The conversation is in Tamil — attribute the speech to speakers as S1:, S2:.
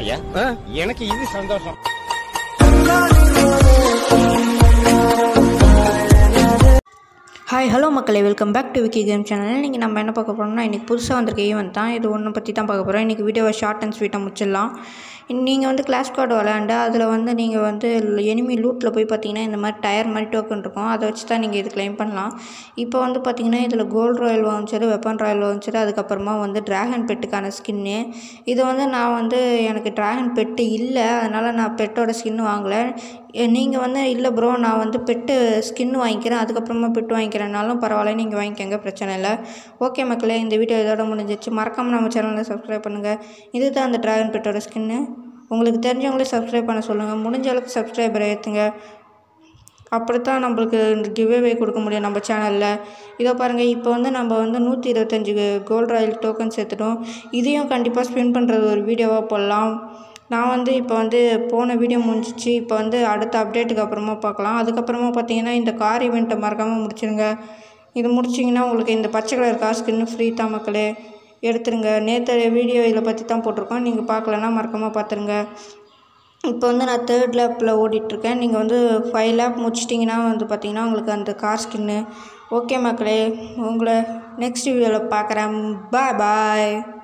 S1: சந்தோஷப்பட்டியா எனக்கு இது சந்தோஷம்
S2: ஹாய் ஹலோ மக்களே welcome back to Vicky game channel இன்றைக்கி நம்ம என்ன பார்க்க போகிறோம்னா இன்றைக்கி புதுசாக வந்திருக்க ஈவெண்ட் தான் இது ஒன்று பற்றி தான் பார்க்க போகிறோம் இன்றைக்கி வீடியோவை ஷார்ட் அண்ட் ஸ்வீட்டாக முடிச்சிடலாம் நீங்கள் வந்து கிளாஸ் கார்டு விளையாண்டு அதில் வந்து நீங்கள் வந்து எனிமி லூட்டில் போய் பார்த்தீங்கன்னா இந்த மாதிரி டயர் மாதிரி டோக்கன் இருக்கும் அதை வச்சு தான் நீங்கள் இது கிளைம் பண்ணலாம் இப்போ வந்து பார்த்தீங்கன்னா இதில் கோல்டு ராயல் வாங்கிச்சது வெப்பன் ராயல் வாங்கிச்சது அதுக்கப்புறமா வந்து டிராகன் பெட்டுக்கான ஸ்கின்னு இது வந்து நான் வந்து எனக்கு டிராகன் பெட்டு இல்லை அதனால் நான் பெட்டோட ஸ்கின் வாங்கலை நீங்கள் வந்து இல்லை ப்ரோ நான் வந்து பெட்டு ஸ்கின் வாங்கிக்கிறேன் அதுக்கப்புறமா பெட்டு வாங்கிக்கிறேனாலும் பரவாயில்ல நீங்கள் வாங்கிக்கோங்க பிரச்சனை இல்லை ஓகே மக்களே இந்த வீடியோ இதோட முடிஞ்சிச்சு மறக்காமல் நம்ம சேனலை சப்ஸ்கிரைப் பண்ணுங்கள் இது தான் அந்த ட்ராகன் பெட்டோட ஸ்கின்னு உங்களுக்கு தெரிஞ்சவங்களே சப்ஸ்கிரைப் பண்ண சொல்லுங்கள் முடிஞ்ச அளவுக்கு சப்ஸ்கிரைபரை ஏற்றுங்க அப்படி தான் நம்மளுக்கு கிவ்அவே கொடுக்க முடியும் நம்ம சேனலில் இதோ பாருங்கள் இப்போ வந்து நம்ம வந்து நூற்றி இருபத்தஞ்சி கோல்ட் ராயல் டோக்கன் சேர்த்துட்டோம் இதையும் கண்டிப்பாக ஸ்பின் பண்ணுறது ஒரு வீடியோவாக போடலாம் நான் வந்து இப்போ வந்து போன வீடியோ முடிஞ்சிச்சு இப்போ வந்து அடுத்த அப்டேட்டுக்கு அப்புறமா பார்க்கலாம் அதுக்கப்புறமா பார்த்தீங்கன்னா இந்த கார் ஈவெண்ட்டை மறக்காமல் முடிச்சிருங்க இது முடிச்சிங்கன்னா உங்களுக்கு இந்த பச்சை கலர் கார் ஸ்கின்னு ஃப்ரீ தான் மக்களே எடுத்துருங்க நேற்று வீடியோ இதில் பற்றி தான் போட்டிருக்கோம் நீங்கள் பார்க்கலன்னா மறக்காமல் பார்த்துருங்க இப்போ வந்து நான் தேர்ட் லேப்பில் ஓடிட்டுருக்கேன் நீங்கள் வந்து ஃபைவ் லேப் முடிச்சிட்டிங்கன்னா வந்து பார்த்தீங்கன்னா உங்களுக்கு அந்த கார் ஸ்கின்னு ஓகே மக்களே உங்களை நெக்ஸ்ட் வீடியோவில் பார்க்குறேன் பாய் பாய்